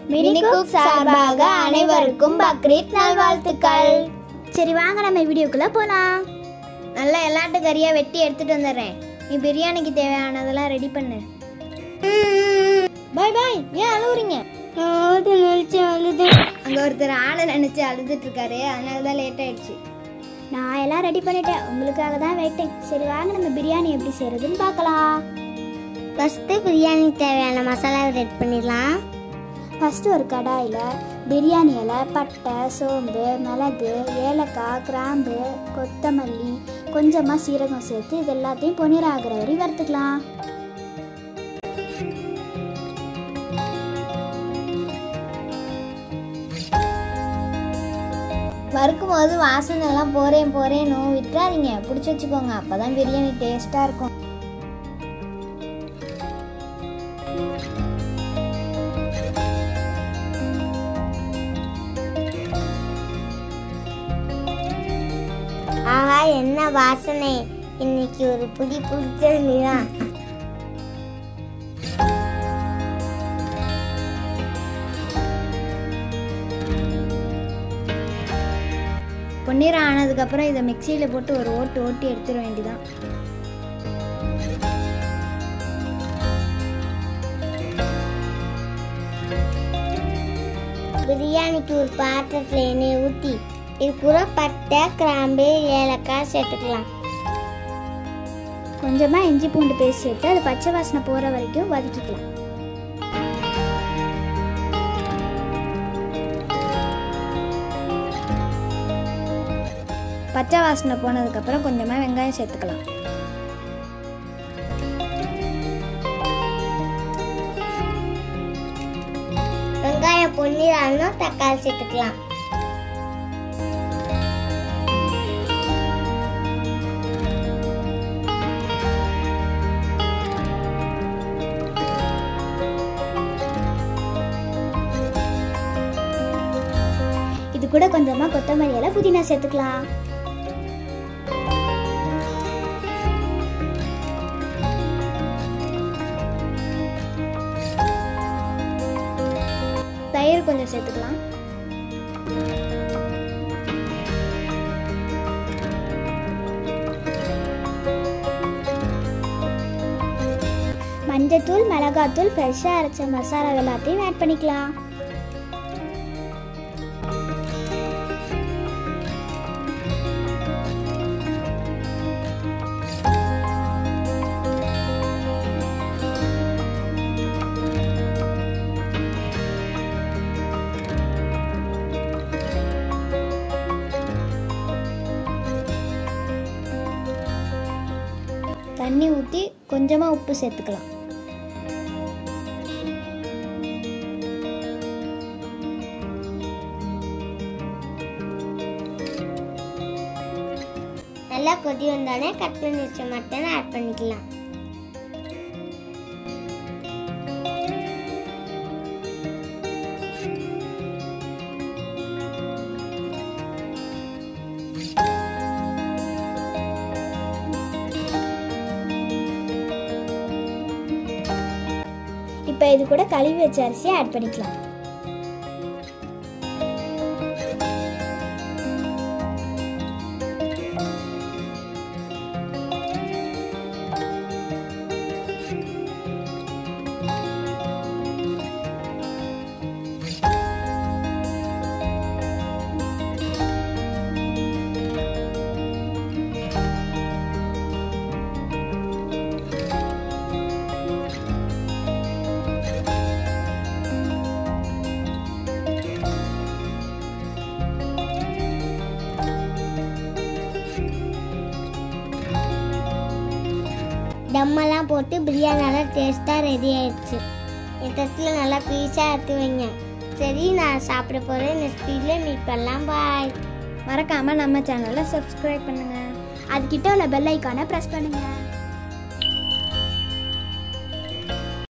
மினிகுக் சார்பாக அனைவருக்கும் பக்ரீத் நல்வாழ்த்துக்கள் சரி வாங்க நம்ம வீடியோக்குள்ள போலாம் நல்ல எல்லாட்டு கறியா வெட்டி எடுத்துட்டு வந்துடுறேன் நீ பிரியாணிக்கு தேவையானதெல்லாம் ரெடி பண்ணு பாய் பாய் ஏன் அழுவுறீங்க நினைச்சு அழுது அங்க ஒருத்தர் ஆளை நினைச்சு அழுதுட்டு இருக்காரு அதனால தான் லேட் ஆயிடுச்சு நான் எல்லாம் ரெடி பண்ணிட்டேன் உங்களுக்காக தான் வெயிட்டிங் சரி வாங்க நம்ம பிரியாணி எப்படி செய்யறதுன்னு பார்க்கலாம் ஃபர்ஸ்ட் பிரியாணிக்கு தேவையான மசாலா ரெடி பண்ணிடலாம் ஃபஸ்ட்டு ஒரு கடாயில் பிரியாணி இலை பட்டை சோம்பு மிளகு ஏலக்காய் கிராம்பு கொத்தமல்லி கொஞ்சமாக சீரகம் சேர்த்து இது எல்லாத்தையும் பொன்னிற ஆகிற வரை வறுத்துக்கலாம் வறுக்கும் போது வாசனை எல்லாம் போறேன் போறேன்னு விட்டுறாதீங்க பிடிச்சி வச்சுக்கோங்க அப்பதான் பிரியாணி டேஸ்டா இருக்கும் ஆஹா என்ன வாசனை இன்னைக்கு ஒரு புடி பிடிச்சதுதான் பொன்னிறம் ஆனதுக்கப்புறம் இதை மிக்சியில் போட்டு ஒரு ஓட்டு ஓட்டி எடுத்துட வேண்டியதான் பிரியாணிக்கு ஒரு பாத்திரத்தில் எண்ணெய் ஊற்றி இது கூட பட்டை கிராம்பு ஏலக்காய் சேர்த்துக்கலாம் கொஞ்சமாக இஞ்சி பூண்டு பேஸ்ட் சேர்த்து அது பச்சை வாசனை போகிற வரைக்கும் வதக்கிக்கலாம் பச்சை வாசனை போனதுக்கப்புறம் கொஞ்சமாக வெங்காயம் சேர்த்துக்கலாம் வெங்காயம் பொன்னிறாலும் தக்காளி சேர்த்துக்கலாம் இது கூட கொஞ்சமாக கொத்தமல்லி இலை புதினா சேர்த்துக்கலாம் தயிர் கொஞ்சம் சேர்த்துக்கலாம் மஞ்சத்தூள் மிளகாத்தூள் ஃப்ரெஷ்ஷாக அரைச்ச மசாலா எல்லாத்தையும் ஆட் பண்ணிக்கலாம் தண்ணி ஊற்றி கொஞ்சமாக உப்பு சேர்த்துக்கலாம் நல்லா கொதி வந்தோடனே கட் பண்ணி வச்ச மட்டன் ஆட் பண்ணிக்கலாம் இப்போ இது கூட கழுவி வச்ச அரிசியை ஆட் பண்ணிக்கலாம் தம்மெல்லாம் போட்டு பிரியாணி நல்லா டேஸ்ட்டாக ரெடி ஆயிடுச்சு என் தட்டில் நல்லா பீஸாக எடுத்து வைங்க சரி நான் சாப்பிட போகிறேன் நெக்ஸ்ட் வீடியோவில் மீட் பண்ணலாம் பாய் மறக்காமல் நம்ம சேனலை சப்ஸ்கிரைப் பண்ணுங்கள் அதுக்கிட்ட உள்ள பெல் ஐக்கானை ப்ரெஸ் பண்ணுங்கள்